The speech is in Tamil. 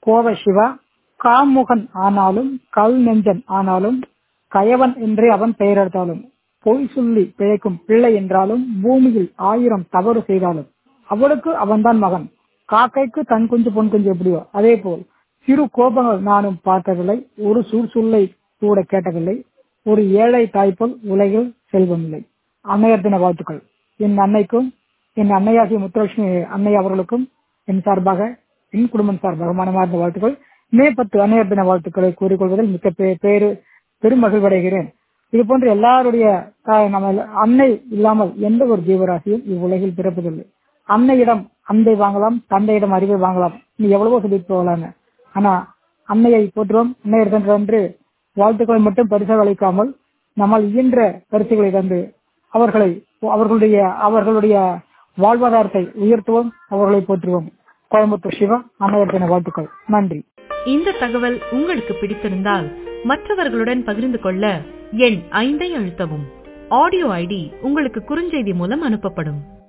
கோவை சிவா காமுகன் ஆனாலும் கல் நெஞ்சன் ஆனாலும் கயவன் என்றே அவன் பெயர் எடுத்தாலும் பொய் சொல்லி பிழைக்கும் பிள்ளை என்றாலும் பூமியில் ஆயிரம் தவறு செய்தாலும் அவளுக்கு அவன்தான் மகன் காக்கைக்கு தன் குஞ்சு பொன் குஞ்சு எப்படியோ அதே போல் சிறு கோபங்கள் நானும் பார்த்ததில்லை ஒரு சூழ் சொல்லை கூட கேட்டதில்லை ஒரு ஏழை தாய்ப்போல் உலகில் செல்வமில்லை அன்னையர் தின வாழ்த்துக்கள் என் அன்னைக்கும் என் அன்னையாகிய முத்துலட்சுமி அன்னை அவர்களுக்கும் என் சார்பாக என் குடும்பம் சார்பாக மனமார்ந்த வாழ்த்துக்கள் மே பத்து அன்னையர் தின வாழ்த்துக்களை கூறிக்கொள்வதில் மிக்க பே- பேரு பெருமகிழ்வடைகிறேன் இது போன்ற எல்லாருடைய தாய் நம்ம எல்லா- அன்னை இல்லாமல் எந்த ஒரு ஜீவராசியும் இவ்வுலகில் பிறப்பதில்லை அன்னையிடம் அன்பை வாங்கலாம் தந்தையிடம் அறிவை வாங்கலாம் நீ எவ்வளவோ சொல்லிட்டு போகலாங்க ஆனா அன்னையை போற்றுவோம் அன்னையர் தினம் என்று வாழ்த்துக்களை மட்டும் பரிசாக அளிக்காமல் நம்மால் இயன்ற பரிசுகளை தந்து அவர்களை அவர்களுடைய அவர்களுடைய வாழ்வாதாரத்தை உயர்த்துவோம் அவர்களை போற்றுவோம் கோயம்புத்தூர் சிவா அன்னையர் தின வாழ்த்துக்கள் நன்றி இந்த தகவல் உங்களுக்கு பிடித்திருந்தால் மற்றவர்களுடன் பகிர்ந்து கொள்ள எண் ஐந்தை அழுத்தவும் ஆடியோ ஐடி உங்களுக்கு குறுஞ்செய்தி மூலம் அனுப்பப்படும்